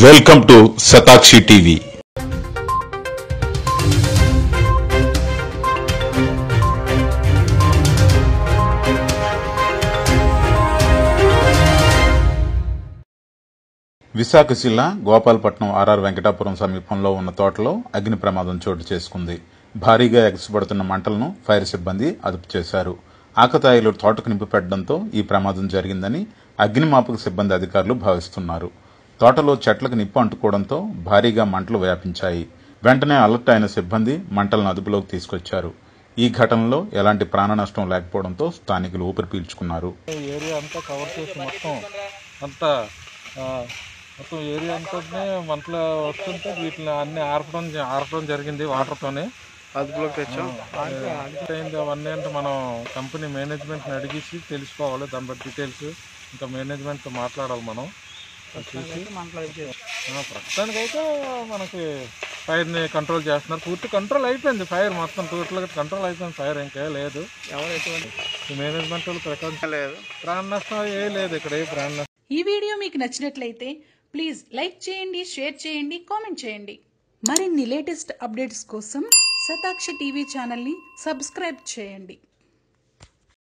welcome to Shatakshi TV Visakha జిల్లా Gopalapatnam RR Venkatapuram సమీపంలో ఉన్న తోటలో అగ్ని ప్రమాదం చోటు చేసుకుంది భారీగా ఎగసిపడుతున్న మంటలను ఫైర్ సిబ్బంది అదుపు చేశారు ఆకతాయిలు తోటకు నింపిపెట్టడంతో ఈ ప్రమాదం జరిగిందని అగ్నిమాపక సిబ్బంది అధికారులు భావిస్తున్నారు తోటలో చెట్లకు నిప్పు అంటుకోవడంతో భారీగా మంటలు వ్యాపించాయి వెంటనే అలర్ట్ అయిన సిబ్బంది మంటలను అదుపులోకి తీసుకొచ్చారు ఈ ఘటనలో ఎలాంటి ప్రాణ నష్టం లేకపోవడంతో స్థానికులు ఊపిరి పీల్చుకున్నారు ఈ ఏరియా అంతా కవర్ చేసి మొత్తం అంతా ఆ, మొత్తం ఏరియా అంతా మంటలు వస్తుంటే వీటిని అన్ని ఆర్పడం జ- ఆర్పడం జరిగింది వాటర్తోనే అదుపులోకి తెచ్చాం అయింది అవన్నీ అంటే మనం కంపెనీ మేనేజ్మెంట్ని అడిగేసి తెలుసుకోవాలి దాని బట్టి డీటెయిల్స్ ఇంకా మేనేజ్మెంట్తో మాట్లాడాలి మనం అది చూసి ఆ, ప్రస్తుతానికైతే మనకి ఫైర్ని కంట్రోల్ చేస్తున్నారు పూర్తి కంట్రోల్ అయిపోయింది ఫైర్ మొత్తం టోటల్గా కంట్రోల్ అయిపోయింది ఫైర్ ఇంకా లేదు ఎవరు ఎటువంటి ఈ మేనేజ్మెంట్ వాళ్ళు ప్రకాశం లేదు ప్రాణ నష్టం ఏ లేదు ఇక్కడ ఏ ప్రాణ నష్టం ఈ వీడియో మీకు నచ్చినట్లయితే ప్లీజ్ లైక్ చేయండి షేర్ చేయండి కామెంట్ చేయండి మరిన్ని లేటెస్ట్ అప్డేట్స్ కోసం శతాక్ష టీవీ ఛానల్ని సబ్స్క్రైబ్ చేయండి